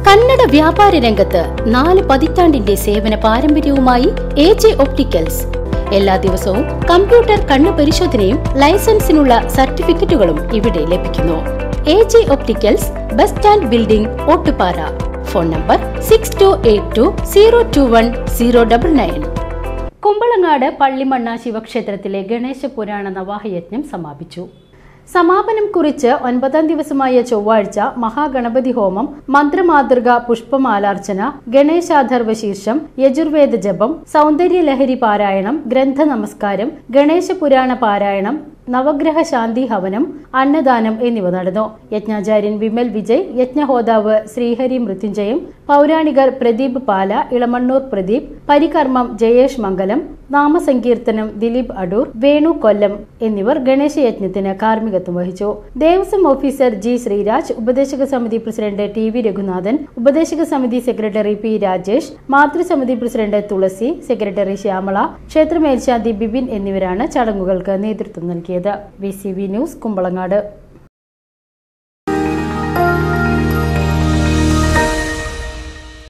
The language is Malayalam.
കന്നഡ വ്യാപാര രംഗത്ത് നാല് പതിറ്റാണ്ടിന്റെ സേവന പാരമ്പര്യവുമായി എ ജെ ഒപ്റ്റിക്കൽസ് എല്ലാ ദിവസവും കമ്പ്യൂട്ടർ കണ്ണു പരിശോധനയും ലൈസൻസിനുള്ള സർട്ടിഫിക്കറ്റുകളും ഇവിടെ ലഭിക്കുന്നു A J opticals bus stand building Ottupara phone number six two eight two zero two one zero double nine Kumbalangad Pallimanna ശിവക്ഷേത്രത്തിലെ ഗണേശ പുരാണ നവാഹയജ്ഞം സമാപിച്ചു സമാപനം കുറിച്ച് ഒൻപതാം ദിവസമായ ചൊവ്വാഴ്ച മഹാഗണപതി ഹോമം മന്ത്രമാതൃക പുഷ്പമാലാർച്ചന ഗണേശാധർവ ശീർഷം യജുർവേദ ജപം സൗന്ദര്യലഹരി പാരായണം ഗ്രന്ഥ നമസ്കാരം ഗണേശ പുരാണ പാരായണം നവഗ്രഹ ശാന്തി ഹവനം അന്നദാനം എന്നിവ നടന്നു യജ്ഞാചാര്യൻ വിമൽ വിജയ് യജ്ഞഹോതാവ് ശ്രീഹരി മൃത്യുഞ്ജയം പൗരാണികർ പ്രദീപ് പാല ഇളമണ്ണൂർ പ്രദീപ് പരികർമ്മം ജയേഷ് മംഗലം നാമസങ്കീർത്തനം ദിലീപ് അടൂർ വേണു കൊല്ലം എന്നിവർ ഗണേശ യജ്ഞത്തിന് കാർമ്മികത്വം വഹിച്ചു ദേവസ്വം ഓഫീസർ ജി ശ്രീരാജ് ഉപദേശക സമിതി പ്രസിഡന്റ് ടി വി രഘുനാഥൻ ഉപദേശക സമിതി സെക്രട്ടറി പി രാജേഷ് മാതൃസമിതി പ്രസിഡന്റ് തുളസി സെക്രട്ടറി ശ്യാമള ക്ഷേത്ര മേൽശാന്തി ബിബിൻ എന്നിവരാണ് ചടങ്ങുകൾക്ക് നേതൃത്വം നൽകിയത് V C V news Kumbalangad